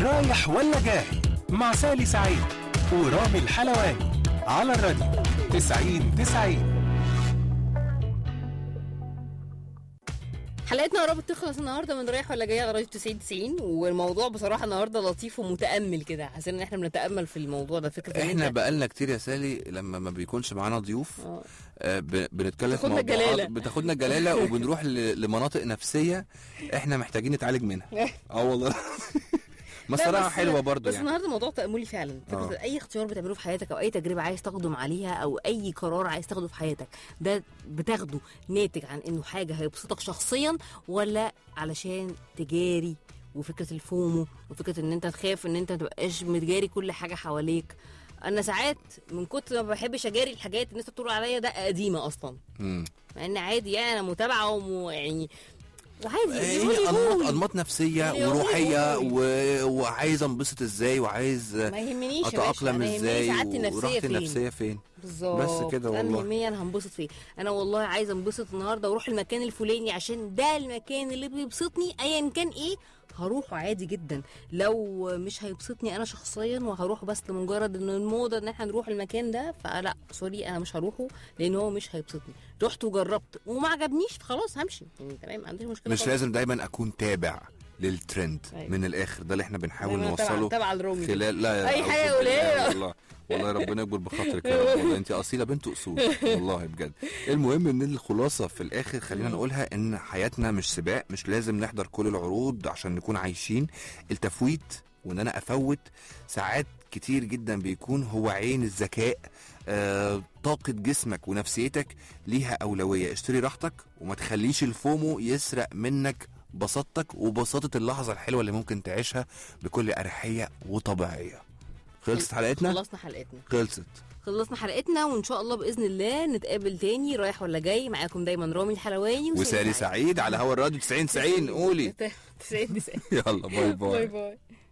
رايح ولا جاي مع سالي سعيد ورامي الحلواني على الراديو 90 90 حلقتنا قربت تخلص النهارده من رايح ولا جاي على راديو 90 90 والموضوع بصراحه النهارده لطيف ومتامل كده حاسين ان احنا بنتامل في الموضوع ده فكره ان احنا انت بقالنا كتير يا سالي لما ما بيكونش معانا ضيوف آه. آه، ب- بنتكلم في بتاخدنا موضوعات الجلالة. بتاخدنا الجلاله وبنروح ل- لمناطق نفسيه احنا محتاجين نتعالج منها اه والله ما لا، الصراحه بس- حلوه برضو بس يعني النهارده موضوع تأملي فعلا فكرة آه. اي اختيار بتعمله في حياتك او اي تجربه عايز تقدم عليها او اي قرار عايز تاخده في حياتك ده بتاخده ناتج عن انه حاجه هيبسطك شخصيا ولا علشان تجاري وفكره الفومو وفكره ان انت تخاف ان انت ما تبقاش متجاري كل حاجه حواليك انا ساعات من كتر ما بحبش اجاري الحاجات الناس بتقول عليا ده قديمه اصلا مم. مع ان عادي يعني انا متابعه وم... يعني وعادي هي يقولي انماط قول. انماط نفسيه يقولي وروحيه قول. و... وعايز انبسط ازاي وعايز ما يهمنيش يا باشا، اتاقلم أنا يهمني ازاي سعادتي النفسيه وراحتي فين النفسيه فين بالظبط بس كده انا والله. يهمني انا هنبسط فيه انا والله عايزه انبسط النهارده واروح المكان الفلاني عشان ده المكان اللي بيبسطني ايا كان ايه هروحه عادي جدا لو مش هيبسطني انا شخصيا وهروح بس لمجرد ان الموضه ان احنا نروح المكان ده فلا سوري انا مش هروحه لان هو مش هيبسطني رحت وجربت وما عجبنيش خلاص همشي يعني تمام ما عنديش مشكله مش خالص. لازم دايما اكون تابع للترند أيوة. من الاخر ده اللي احنا بنحاول دايماً تبع- نوصله تبع الرومي كده. خلال لا أي أعوذ حاجة بالله، قليلة. والله والله ربنا يكبر بخاطرك يا رب والله انت اصيله بنت اصول والله بجد المهم ان الخلاصه في الاخر خلينا نقولها ان حياتنا مش سباق مش لازم نحضر كل العروض عشان نكون عايشين التفويت وان انا افوت ساعات كتير جدا بيكون هو عين الذكاء آه، طاقة جسمك ونفسيتك ليها أولوية اشتري راحتك وما تخليش الفومو يسرق منك بساطتك وبساطة اللحظة الحلوة اللي ممكن تعيشها بكل أريحية وطبيعية خلصت حلقتنا؟ خلصنا حلقتنا خلصت خلصنا حلقتنا وان شاء الله باذن الله نتقابل تاني رايح ولا جاي معاكم دايما رامي الحلواني وسالي سعيد على هوا الراديو 90 90 قولي 90 90 يلا باي باي باي باي